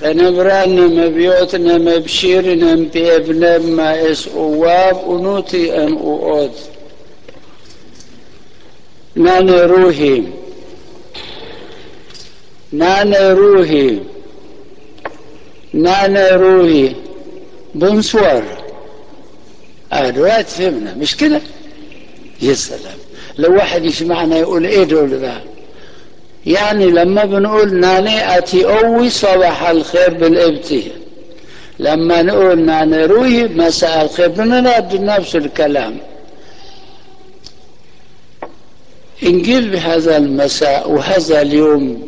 خنبران مبيوتنا مبشيرنا بابن ما اس اواب ونوتي ان اوود ناني روحي ناني روحي ناني روحي بونسوار اه دلوقتي فهمنا مش كده يا سلام لو واحد يسمعنا يقول ايه دول ده يعني لما بنقول ناني اتي اوي صباح الخير بالابتي لما نقول ناني روحي مساء الخير بنرد نفس الكلام انجيل بهذا المساء وهذا اليوم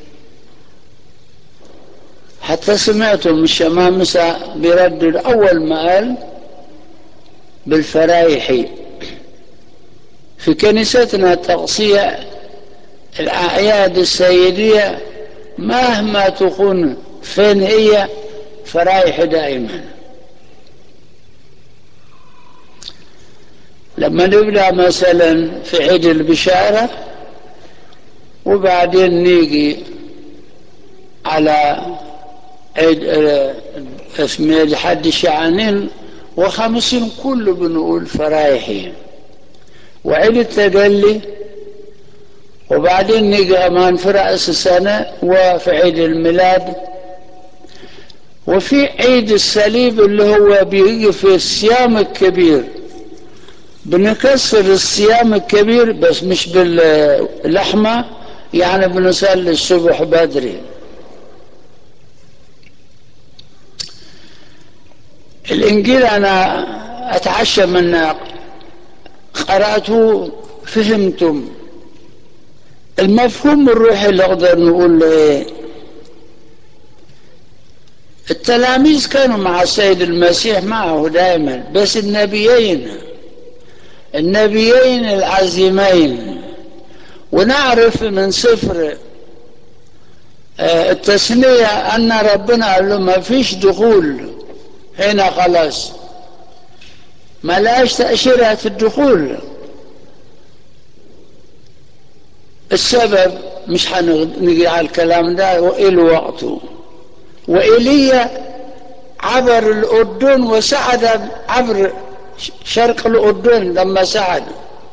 حتى سمعتم الشمامسة بيردد أول ما قال بالفرايحي في كنيستنا تغصية الأعياد السيدية مهما تكون فين هي فرايح دائما لما نبدأ مثلا في عيد البشارة وبعدين نيجي على عيد اسمه الحد الشعانين وخمسين كله بنقول فرايحين وعيد التجلي وبعدين نيجي أمان في رأس السنة وفي عيد الميلاد وفي عيد الصليب اللي هو بيجي في الصيام الكبير بنكسر الصيام الكبير بس مش باللحمة يعني بنصلي الصبح بدري الإنجيل أنا أتعشى من قرأته فهمتم المفهوم الروحي اللي أقدر نقول له إيه التلاميذ كانوا مع السيد المسيح معه دائما بس النبيين النبيين العظيمين ونعرف من سفر التثنية أن ربنا قال له ما فيش دخول هنا خلاص ما لاش تأشيرة الدخول السبب مش هنجي على الكلام ده وإلى وقته وإيليا عبر الأردن وسعد عبر شرق الأردن لما سعد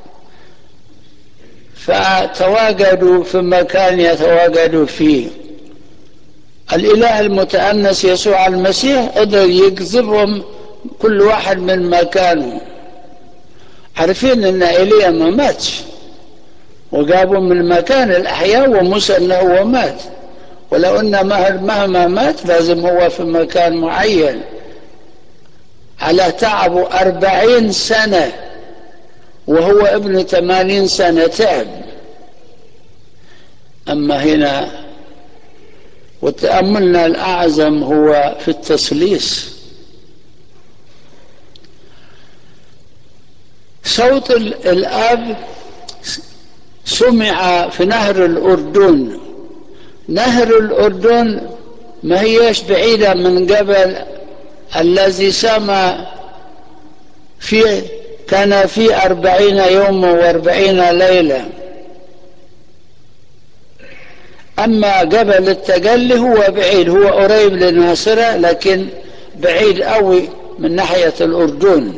فتواجدوا في مكان يتواجدوا فيه الإله المتأنس يسوع المسيح قدر يجذبهم كل واحد من مكانه عارفين ان ايليا ما ماتش وجابوا من مكان الاحياء وموسى انه هو مات ولو ان مهما مات لازم هو في مكان معين على تعبه أربعين سنة وهو ابن ثمانين سنة تعب أما هنا وتأملنا الأعظم هو في التثليث صوت الآب سمع في نهر الأردن نهر الأردن ما هيش بعيدة من جبل الذي سمى في كان في أربعين يوما وأربعين ليلة أما جبل التجلي هو بعيد هو قريب للناصرة لكن بعيد قوي من ناحية الأردن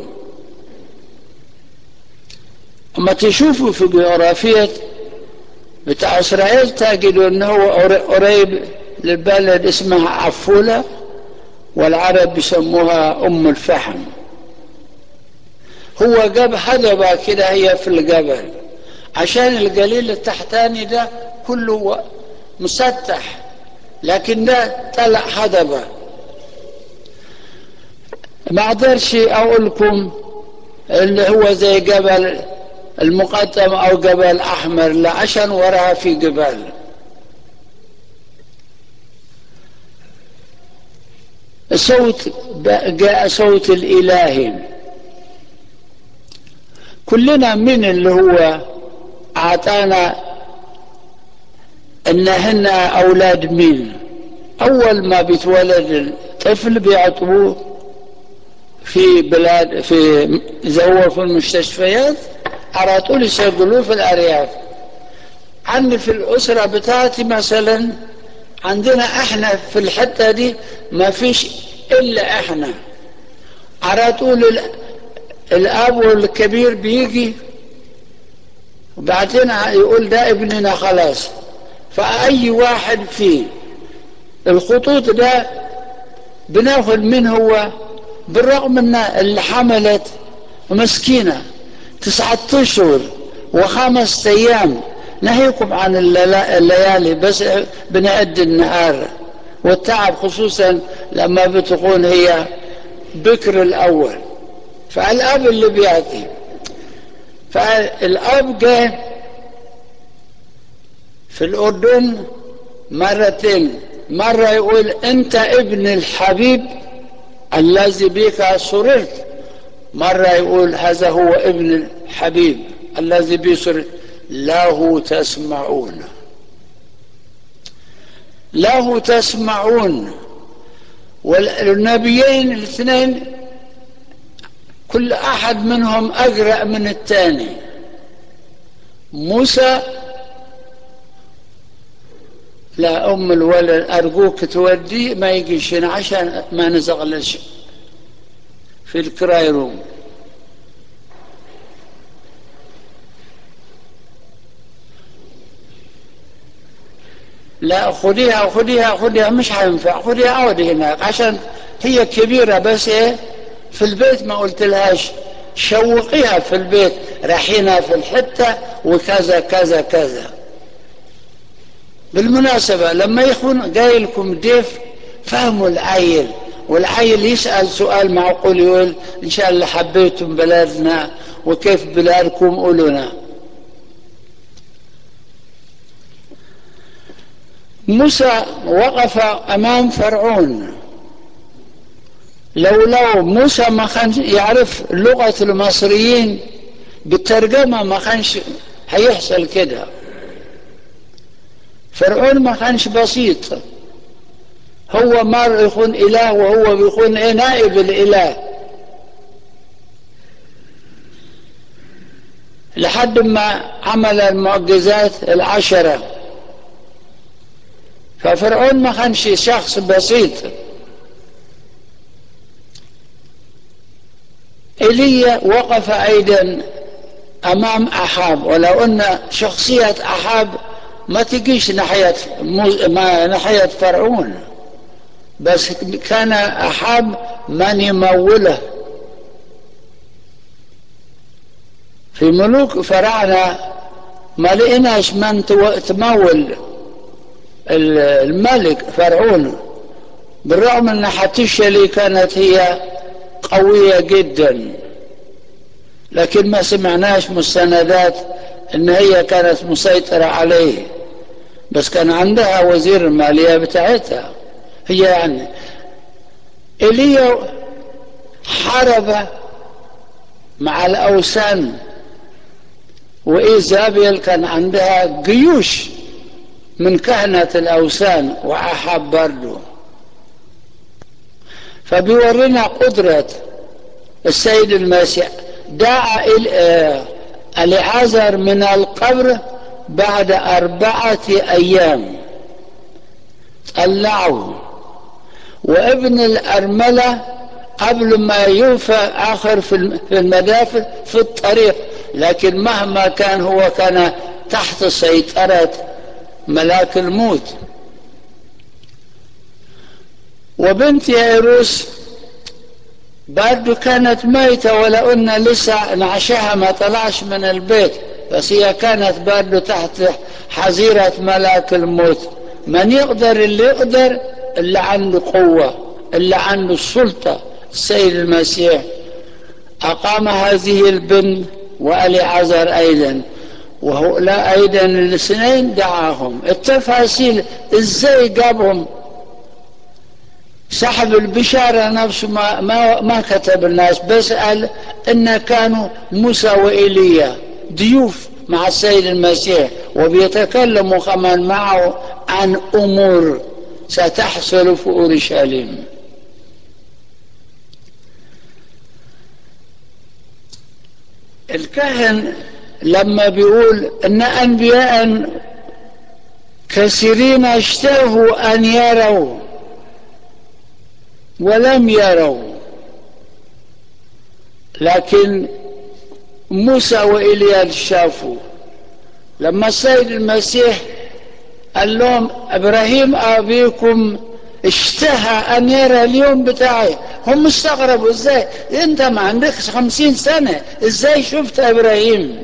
أما تشوفوا في جغرافية بتاع إسرائيل تجدوا أنه هو قريب للبلد اسمها عفولة والعرب يسموها أم الفحم هو جاب حدبة كده هي في الجبل عشان الجليل التحتاني ده كله مسطح لكن ده طلع حدبة ما اقدرش اقول لكم اللي هو زي جبل المقدم او جبل احمر لا عشان وراها في جبال الصوت جاء صوت الإله كلنا من اللي هو أعطانا إن هن أولاد مين أول ما بيتولد الطفل بيعطوه في بلاد في إذا هو في المستشفيات على طول يشغلوه في الأرياف عندي في الأسرة بتاعتي مثلا عندنا احنا في الحتة دي ما فيش الا احنا على طول الاب الكبير بيجي وبعدين يقول ده ابننا خلاص فأي واحد فيه الخطوط ده بناخد منه هو بالرغم ان اللي حملت مسكينة تسعة اشهر وخمس ايام نهيكم عن الليالي بس بنعد النهار والتعب خصوصا لما بتكون هي بكر الاول فالاب اللي بيعطي فالاب جاء في الاردن مرتين مرة يقول انت ابن الحبيب الذي بك سررت مرة يقول هذا هو ابن الحبيب الذي بي سررت له تسمعون له تسمعون والنبيين الاثنين كل احد منهم اجرأ من الثاني موسى لا ام الولد ارجوك توديه ما يجيش هنا عشان ما نزغلش في الكراي روم لا خديها خديها خديها مش هينفع خديها اقعدي هناك عشان هي كبيرة بس ايه في البيت ما قلت لهاش شوقيها في البيت رايحينها في الحتة وكذا كذا كذا بالمناسبة لما يكون جاي لكم ضيف فهموا العيل والعيل يسأل سؤال معقول يقول إن شاء الله حبيتم بلادنا وكيف بلادكم قولونا موسى وقف أمام فرعون لو لو موسى ما كان يعرف لغة المصريين بالترجمة ما كانش هيحصل كده فرعون ما كانش بسيط هو مر يكون إله وهو بيكون إيه نائب الإله لحد ما عمل المعجزات العشرة ففرعون ما كانش شخص بسيط ايليا وقف ايضا امام احاب ولو ان شخصية احاب ما تجيش ناحية ما ناحية فرعون بس كان احاب من يموله في ملوك فراعنة ما لقيناش من تمول الملك فرعون بالرغم ان حتشلي كانت هي قوية جدا لكن ما سمعناش مستندات ان هي كانت مسيطرة عليه بس كان عندها وزير المالية بتاعتها هي يعني ايليا حارب مع الاوثان وايزابيل كان عندها جيوش من كهنة الاوثان واحاب برضه فبيورينا قدرة السيد المسيح دعا العازر من القبر بعد أربعة أيام طلعه وابن الأرملة قبل ما يوفى آخر في المدافع في الطريق لكن مهما كان هو كان تحت سيطرة ملاك الموت وبنت يايروس برضو كانت ميتة ولو ان لسه نعشها ما طلعش من البيت بس هي كانت برضو تحت حظيرة ملاك الموت من يقدر اللي يقدر اللي عنده قوة اللي عنده السلطة السيد المسيح أقام هذه البنت وألي عزر أيضا وهؤلاء أيضا الاثنين دعاهم التفاصيل إزاي جابهم صاحب البشارة نفسه ما, ما, ما كتب الناس بس قال إن كانوا موسى وإيليا ضيوف مع السيد المسيح وبيتكلموا كمان معه عن أمور ستحصل في أورشليم الكاهن لما بيقول ان انبياء كثيرين اشتهوا أن يروا ولم يروا لكن موسى وإلياس شافوا لما السيد المسيح قال لهم إبراهيم أبيكم اشتهى أن يرى اليوم بتاعي هم استغربوا ازاي انت ما عندكش خمسين سنة ازاي شفت إبراهيم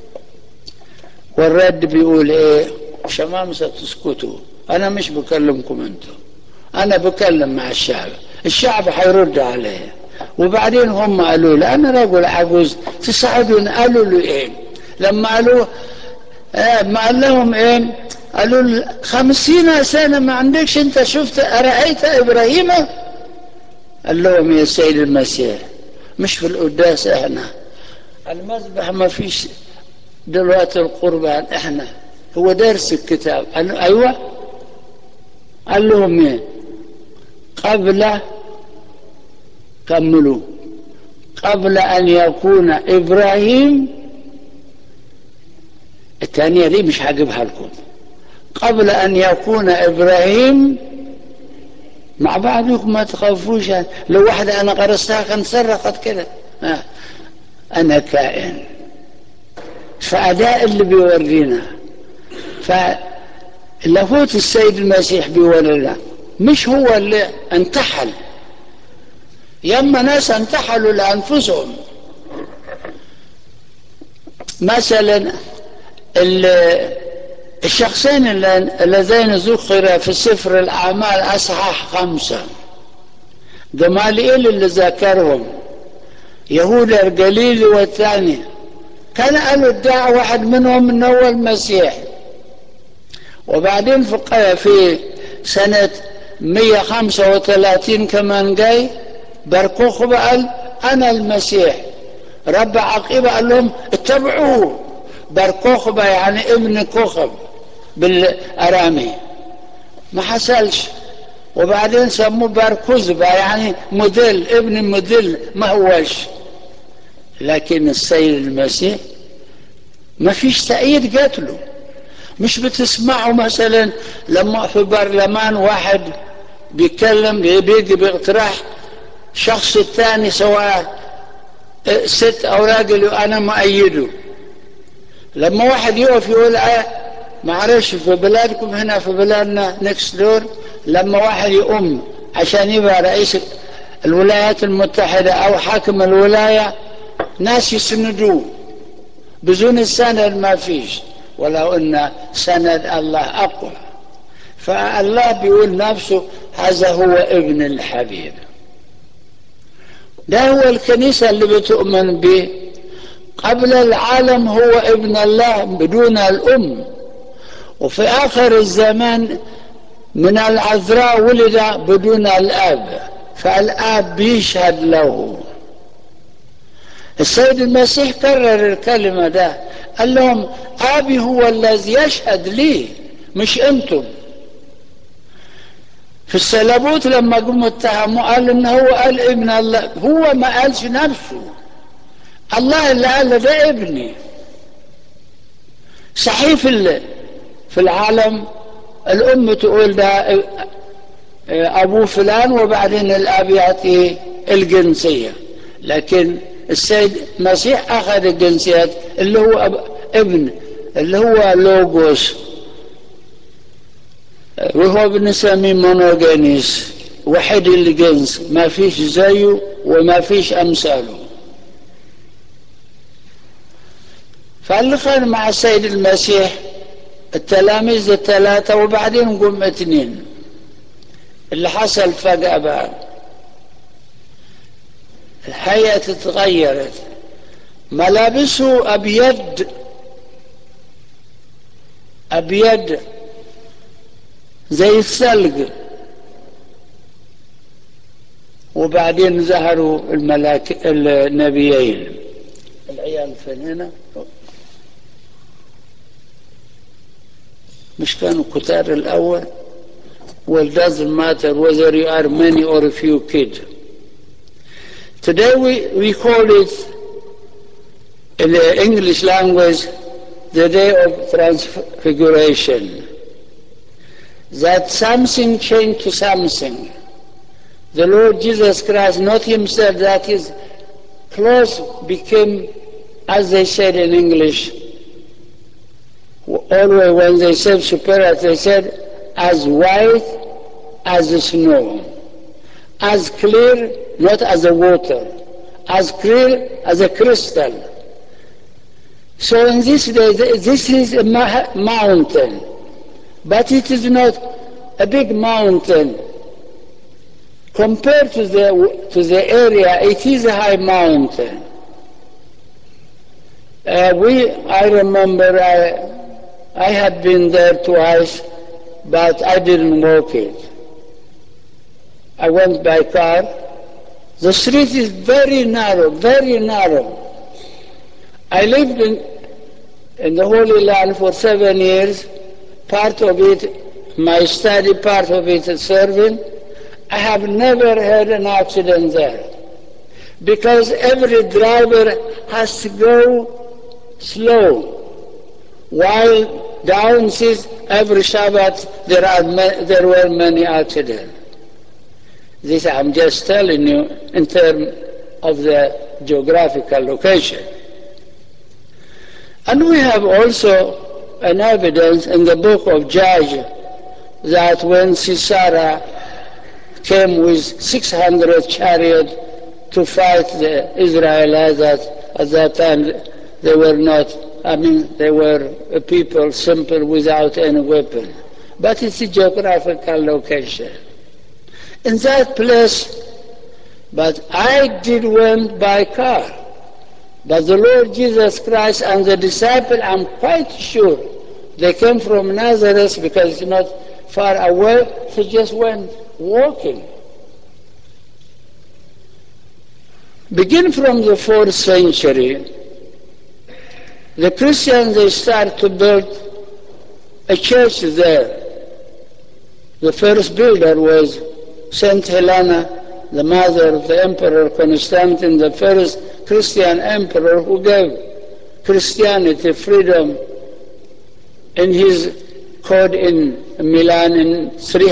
والرد بيقول ايه شمامسة تسكتوا انا مش بكلمكم انتم انا بكلم مع الشعب الشعب حيرد عليه وبعدين هم قالوا له انا رجل عجوز تساعدون قالوا له ايه لما قالوا آه ما قال لهم ايه قالوا له خمسين سنة ما عندكش انت شفت رأيت ابراهيم قال لهم يا سيد المسيح مش في القداس احنا المذبح ما فيش دلوقتي القربان احنا هو دارس الكتاب قال له ايوه قال لهم ايه قبل كملوا قبل ان يكون ابراهيم الثانية دي مش هجيبها لكم قبل ان يكون ابراهيم مع بعضكم ما تخافوش لو واحدة انا غرستها كان سرقت كده انا كائن فأداء اللي بيورينا فلاهوت السيد المسيح بيورينا مش هو اللي انتحل ياما ناس انتحلوا لأنفسهم مثلا الشخصين اللذين ذكر في سفر الأعمال أصحاح خمسة جماليل اللي ذكرهم يهوذا الجليلي والثاني كان قالوا ادعى واحد منهم انه هو المسيح وبعدين في في سنة 135 كمان جاي بركوخ قال انا المسيح رب عقيبة قال لهم اتبعوه بركوخبة يعني ابن كوخب بالارامي ما حصلش وبعدين سموه باركوزبة يعني موديل ابن موديل ما هوش لكن السيد المسيح ما فيش تأييد جات له مش بتسمعوا مثلا لما في برلمان واحد بيتكلم بيجي باقتراح شخص الثاني سواء ست او راجل انا مؤيده لما واحد يقف يقول اه معلش في بلادكم هنا في بلادنا نكست دور لما واحد يقوم عشان يبقى رئيس الولايات المتحدة او حاكم الولاية ناس يسندوه بدون السند ما فيش ولو ان سند الله اقوى فالله بيقول نفسه هذا هو ابن الحبيب ده هو الكنيسة اللي بتؤمن به قبل العالم هو ابن الله بدون الأم وفي آخر الزمان من العذراء ولد بدون الأب فالآب بيشهد له السيد المسيح كرر الكلمة ده قال لهم أبي هو الذي يشهد لي مش أنتم في السلبوت لما قم اتهموا قال إن هو قال ابن الله هو ما قالش نفسه الله اللي قال ده ابني صحيح في في العالم الأم تقول ده أبوه فلان وبعدين الأب يعطيه الجنسية لكن السيد المسيح أخذ الجنسيات اللي هو ابن اللي هو لوجوس وهو بنسميه مونوجينيس وحيد الجنس ما فيش زيه وما فيش أمثاله فاللي كان مع السيد المسيح التلاميذ الثلاثة وبعدين قم اثنين اللي حصل فجأة بقى الحياة تتغيرت ملابسه أبيض أبيض زي الثلج وبعدين ظهروا الملاك النبيين العيال فين هنا مش كانوا كتار الأول well doesn't matter whether you are many or a few kid today we, we call it in the English language the day of transfiguration that something changed to something. The Lord Jesus Christ, not himself, that his clothes became, as they said in English, always when they said superior, they said, as white as the snow, as clear, not as the water, as clear as a crystal. So in this day, this is a mountain, but it is not a big mountain. Compared to the, to the area, it is a high mountain. Uh, we, I remember I, I had been there twice, but I didn't walk it. I went by car. The street is very narrow, very narrow. I lived in, in the Holy Land for seven years, part of it, my study, part of it serving. I have never had an accident there because every driver has to go slow. While down seas, every Shabbat there, are, there were many accidents. This I'm just telling you in terms of the geographical location. And we have also an evidence in the book of Judge that when Sisera came with 600 chariots to fight the Israelites, that at that time they were not, I mean, they were a people simple without any weapon. But it's a geographical location. In that place, but I did went by car. But the Lord Jesus Christ and the disciple, I'm quite sure they came from Nazareth because it's not far away. They just went walking. Begin from the fourth century, the Christians they start to build a church there. The first builder was Saint Helena, the mother of the Emperor Constantine, the first Christian emperor who gave Christianity freedom in his code in Milan in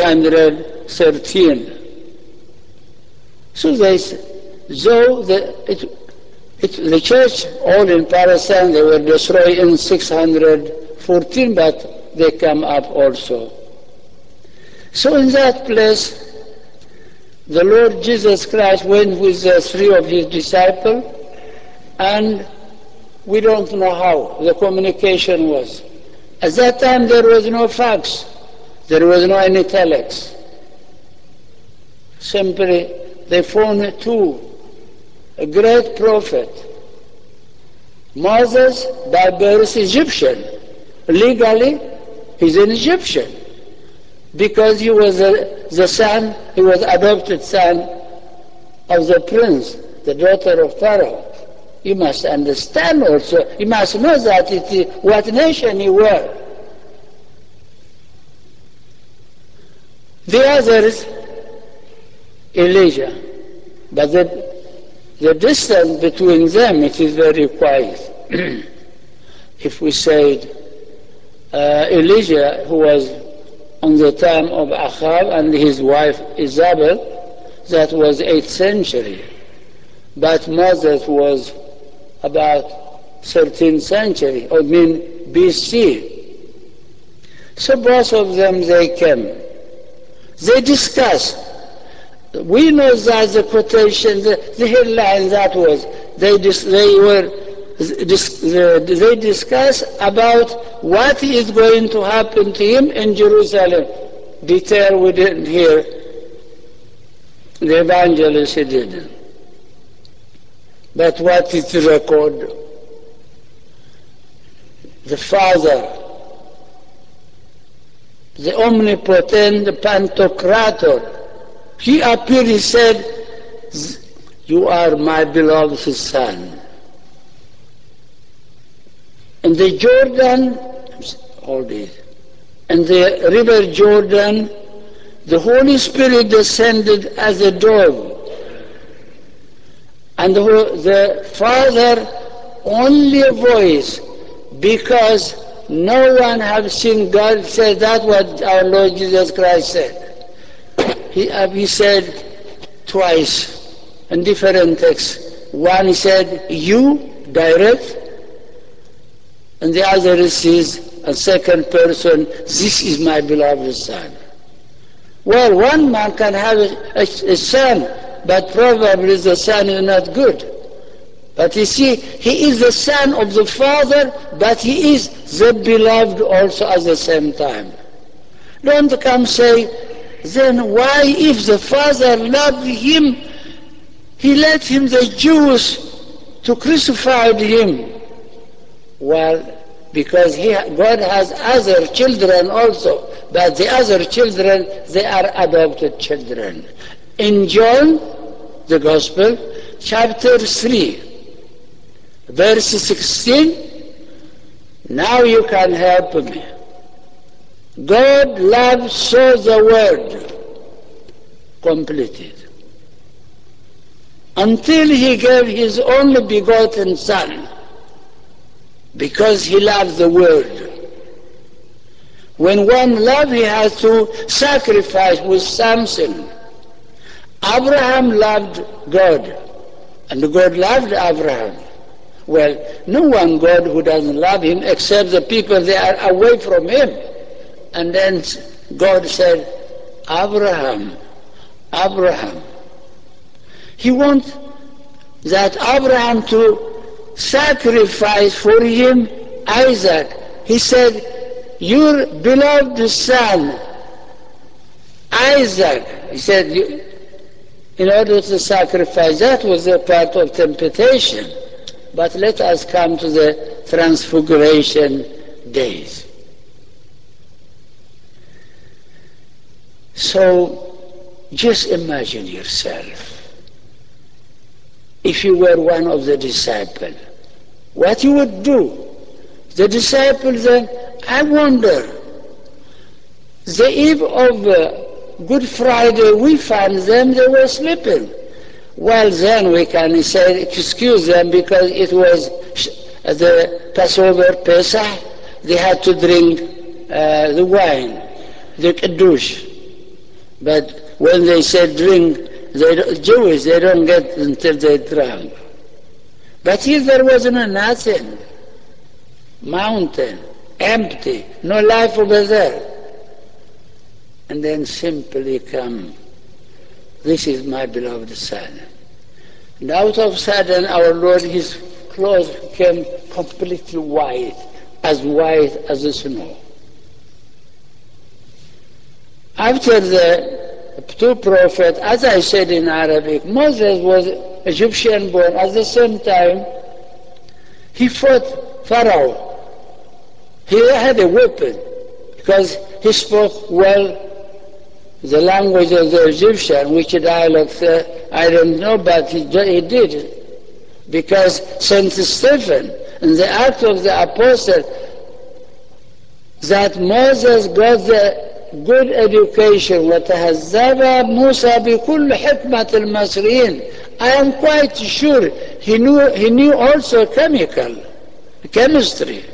313. So they, though the, it, it, the church, all in Palestine, they were destroyed in 614, but they come up also. So in that place, the Lord Jesus Christ went with the three of his disciples and we don't know how the communication was. At that time there was no fax, there was no any telex. Simply they phoned two, a great prophet, Moses by birth Egyptian. Legally, he's an Egyptian because he was a, the son, he was adopted son of the prince, the daughter of Pharaoh. You must understand also, you must know that it is what nation you were. The others, Elijah. But the, the distance between them, it is very quiet. if we said uh, Elijah, who was on the time of Ahab and his wife Isabel, that was 8th century. But Moses was about 13th century, I mean BC. So both of them, they came. They discussed. We know that the quotation, the, the headline that was, they, dis, they were, dis, they discussed about what is going to happen to him in Jerusalem. Detail we didn't hear. The evangelist didn't. But what is the record? The Father, the omnipotent Pantocrator, he appeared, he said, You are my beloved Son. In the Jordan, hold it, in the river Jordan, the Holy Spirit descended as a dove and the, the father only voice because no one have seen God said that what our Lord Jesus Christ said. He, uh, he said twice in different texts. One he said, you direct, and the other is a second person, this is my beloved son. Well, one man can have a, a, a son, but probably the son is not good. But you see, he is the son of the father, but he is the beloved also at the same time. Don't come say, then why if the father loved him, he let him the Jews to crucify him? Well, because he, God has other children also, but the other children, they are adopted children. In John, the Gospel, chapter 3, verse 16, now you can help me. God loved so the word completed until he gave his only begotten son because he loved the word. When one loves, he has to sacrifice with something. Abraham loved God, and God loved Abraham. Well, no one God who doesn't love him except the people that are away from him. And then God said, Abraham, Abraham. He wants that Abraham to sacrifice for him Isaac. He said, Your beloved son, Isaac. He said, in order to sacrifice, that was a part of temptation. But let us come to the transfiguration days. So just imagine yourself if you were one of the disciples, what you would do. The disciples then, I wonder, the eve of uh, Good Friday, we found them, they were sleeping. Well, then we can say, excuse them because it was the Passover, Pesach, they had to drink uh, the wine, the Kiddush. But when they said drink, they, Jewish, they don't get until they drunk. But here there wasn't nothing. Mountain, empty, no life over there. And then simply come this is my beloved son. And out of sudden our Lord, his clothes became completely white, as white as the snow. After the two prophets, as I said in Arabic, Moses was Egyptian born. At the same time, he fought Pharaoh. He had a weapon because he spoke well the language of the Egyptian, which dialect uh, I don't know, but he, he did. Because Saint Stephen, in the Act of the Apostle, that Moses got the good education وتهذب موسى بكل حكمة المصريين I am quite sure he knew, he knew also chemical, chemistry.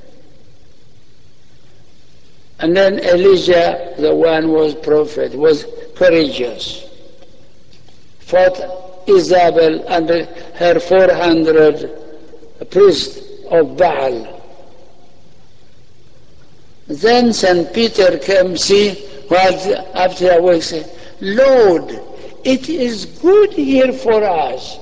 And then Elijah, the one was prophet, was courageous. Fought Isabel and her 400 priests of Baal. Then St. Peter came see what after a week said, Lord, it is good here for us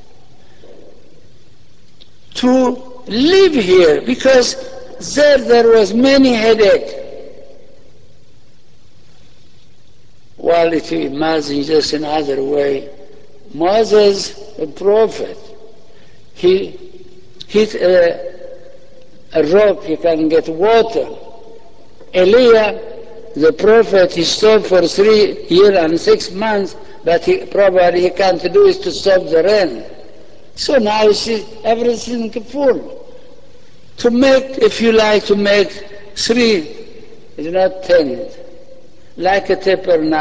to live here because there there was many headache. While if you imagine just another way, Moses, a prophet, he hit a, a rock, he can get water. Elijah, the prophet, he stopped for three years and six months, but he probably he can't do is to stop the rain. So now you see everything full. To make, if you like, to make three is not ten like a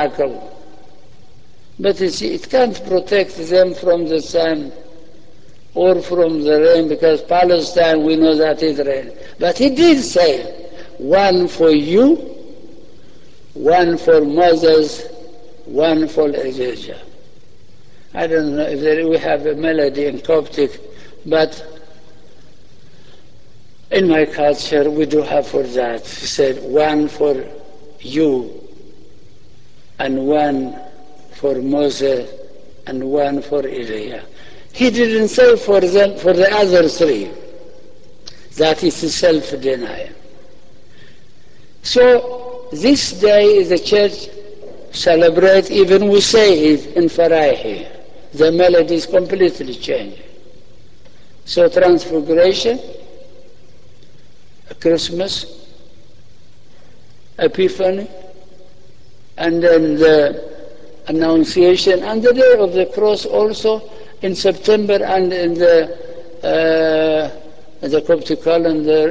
tabernacle. But you see, it can't protect them from the sun or from the rain because Palestine we know that it rain. But he did say, one for you, one for Moses, one for Elijah. I don't know if there, we have a melody in Coptic, but in my culture we do have for that. He said, one for you, and one for Moses, and one for Elijah. He didn't say for them for the other three. That is self-denial. So this day the church celebrate even we say it in Farahi. The melody is completely changed. So transfiguration, Christmas, Epiphany, and then the Annunciation, and the day of the cross also in September and in the uh, the Coptic calendar,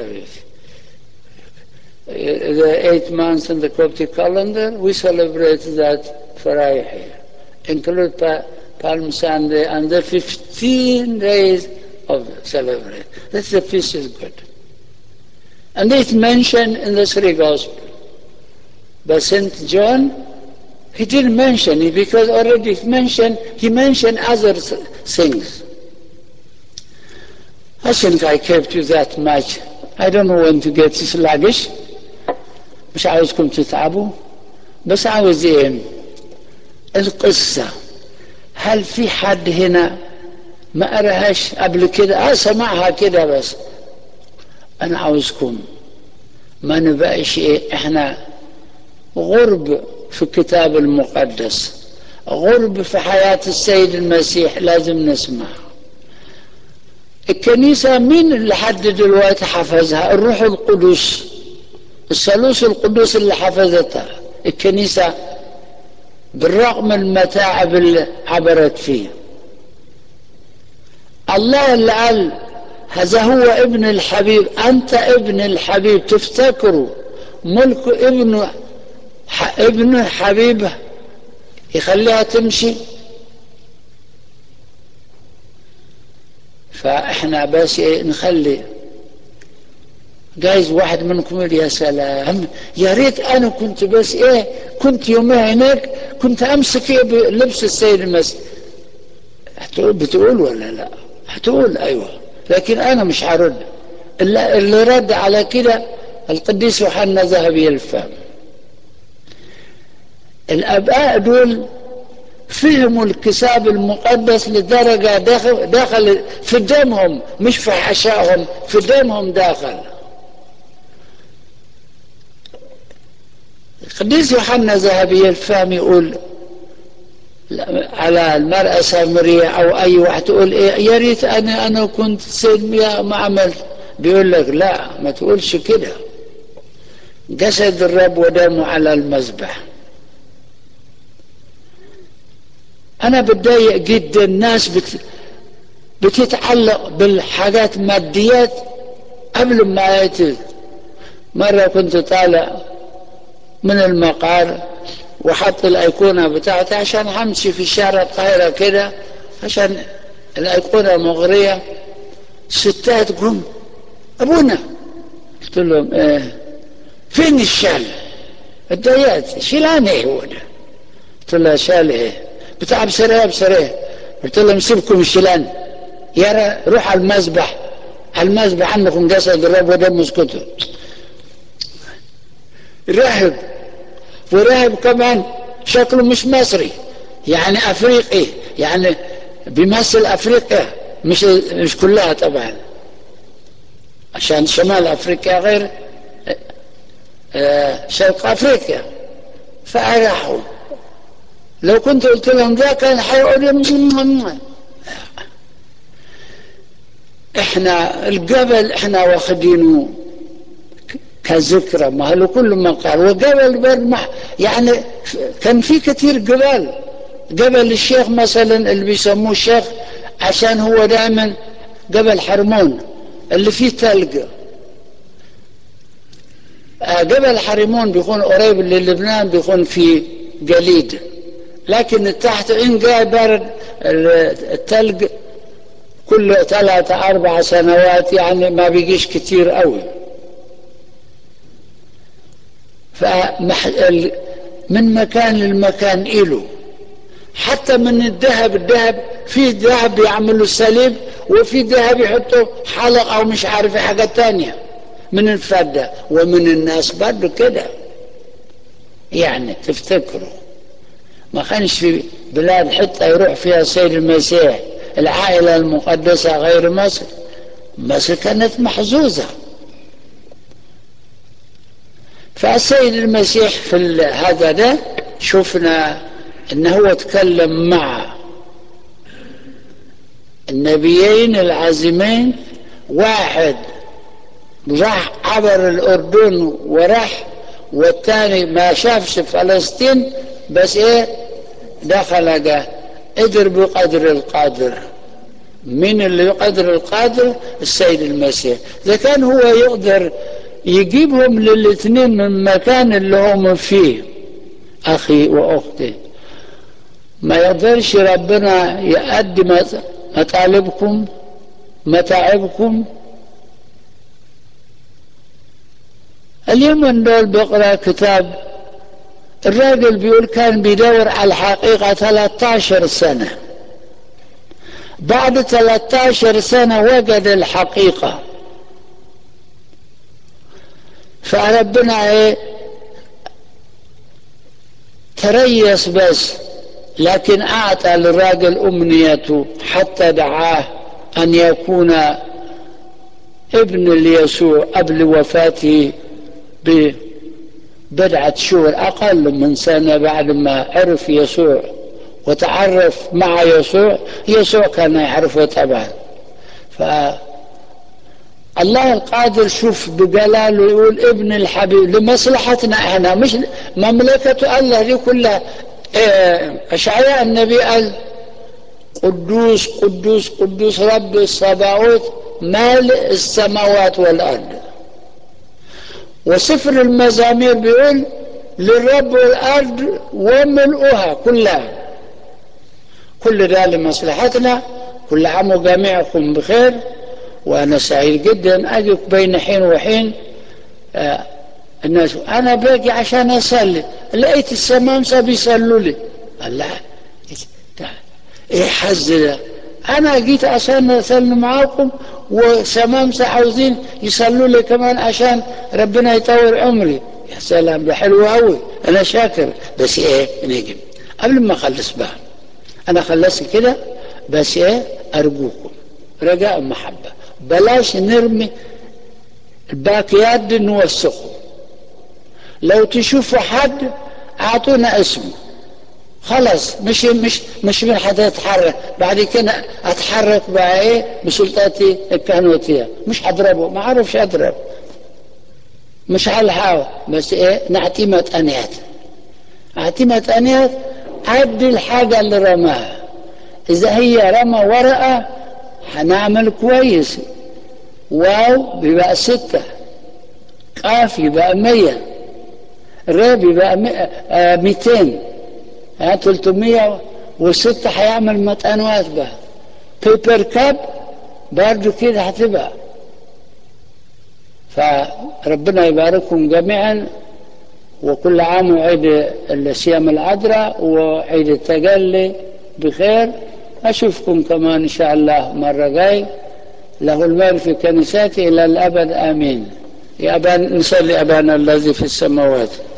the eight months in the Coptic calendar, we celebrate that Friday, include pa- Palm Sunday and the 15 days of celebration. That's the feast is good. And it's mentioned in the three Gospels. But St. John, he didn't mention it because already he mentioned, he mentioned other things. I think I kept you that much. I don't know when to get sluggish. مش عاوزكم تتعبوا بس عاوز ايه القصة هل في حد هنا ما قراهاش قبل كده اه سمعها كده بس انا عاوزكم ما نبقاش ايه احنا غرب في الكتاب المقدس غرب في حياة السيد المسيح لازم نسمع الكنيسة مين لحد دلوقتي حفظها الروح القدس الثالوث القدوس اللي حفظتها الكنيسة بالرغم من المتاعب اللي عبرت فيه الله اللي قال هذا هو ابن الحبيب أنت ابن الحبيب تفتكروا ملك ابن ابن حبيبه يخليها تمشي فاحنا بس ايه نخلي جايز واحد منكم يقول يا سلام يا ريت انا كنت بس ايه كنت يومها هناك كنت امسك ايه بلبس السيد المسيح هتقول بتقول ولا لا هتقول ايوه لكن انا مش هرد اللي, اللي رد على كده القديس يوحنا ذهبي الفم الاباء دول فهموا الكتاب المقدس لدرجة داخل, داخل في دمهم مش في حشائهم في دمهم داخل القديس يوحنا ذهبي الفهم يقول على المرأة سامرية أو أي واحد تقول إيه يا ريت أنا أنا كنت سلمية ما عملت بيقول لك لا ما تقولش كده جسد الرب ودمه على المذبح أنا بتضايق جدا الناس بت... بتتعلق بالحاجات ماديات قبل ما يأتي مرة كنت طالع من المقار وحط الأيقونة بتاعتي عشان همشي في شارع القاهرة كده عشان الأيقونة مغرية ستات قم أبونا قلت لهم إيه فين الشال اتضايقت شيلان ايه هو ده قلت لها شال ايه بتاع بسرعة بسرعة قلت لهم سيبكم الشيلان يا روح على المذبح على المذبح عندكم جسد الرب ودم اسكتوا راهب وراهب كمان شكله مش مصري يعني افريقي يعني بيمثل افريقيا مش مش كلها طبعا عشان شمال افريقيا غير شرق افريقيا فراحوا لو كنت قلت لهم ده كان هيقول احنا الجبل احنا واخدينه كذكرى ما هو كل ما قال وجبل برمح يعني كان في كتير جبال جبل الشيخ مثلا اللي بيسموه الشيخ عشان هو دائما جبل حرمون اللي فيه ثلج جبل حرمون بيكون قريب للبنان بيكون فيه جليد لكن تحت ان جاء بارد الثلج كل ثلاثة أربع سنوات يعني ما بيجيش كتير قوي فمح... من مكان للمكان إله حتى من الذهب الذهب في ذهب يعملوا سليب وفي ذهب يحطوا حلق او مش عارف حاجة تانية من الفضة ومن الناس برضه كده يعني تفتكروا ما كانش في بلاد حتى يروح فيها السيد المسيح العائلة المقدسة غير مصر مصر كانت محظوظة فالسيد المسيح في هذا ده شفنا انه هو تكلم مع النبيين العازمين واحد راح عبر الاردن وراح والثاني ما شافش فلسطين بس ايه دخل جه قدر بقدر القادر من اللي يقدر القادر السيد المسيح اذا كان هو يقدر يجيبهم للاثنين من المكان اللي هم فيه اخي واختي ما يقدرش ربنا يؤدي مطالبكم متاعبكم اليوم دول بقرا كتاب الراجل بيقول كان بيدور على الحقيقة 13 سنة بعد 13 سنة وجد الحقيقة فربنا ايه تريس بس لكن أعطى للراجل أمنيته حتى دعاه أن يكون ابن ليسوع قبل وفاته ببضعة شهور أقل من سنة بعد ما عرف يسوع وتعرف مع يسوع يسوع كان يعرفه طبعا ف الله القادر شوف بجلاله يقول ابن الحبيب لمصلحتنا احنا مش مملكة الله دي كلها اشعياء النبي قال قدوس قدوس قدوس رب الصباوت مالئ السماوات والارض وسفر المزامير بيقول للرب الارض وملؤها كلها كل ده لمصلحتنا كل عام وجميعكم بخير وانا سعيد جدا اجيك بين حين وحين آه الناس انا باجي عشان اصلي لقيت السمامسه بيصلوا لي الله ايه حز ده انا جيت عشان اصلي معاكم وسمامسه عاوزين يصلوا لي كمان عشان ربنا يطول عمري يا سلام ده حلو قوي انا شاكر بس ايه نيجي قبل ما اخلص بقى انا خلصت كده بس ايه ارجوكم رجاء محبه بلاش نرمي الباقيات دي نوسخه لو تشوفوا حد اعطونا اسمه خلاص مش مش مش من حد يتحرك بعد كده اتحرك بقى ايه بسلطاتي الكهنوتيه مش هضربه ما اعرفش اضرب مش هلحقه بس ايه نعتمة انيات اعتمة انيات عد الحاجه اللي رماها اذا هي رمى ورقه هنعمل كويس واو بيبقى ستة قاف يبقى مية راب يبقى ميتين ها تلتمية وستة هيعمل متأنوات بقى بيبر كاب برضو كده هتبقى فربنا يبارككم جميعا وكل عام وعيد الصيام العذراء وعيد التجلي بخير أشوفكم كمان إن شاء الله مرة جاي له المال في كنيسته إلى الأبد آمين يا أبان نصلي أبانا الذي في السماوات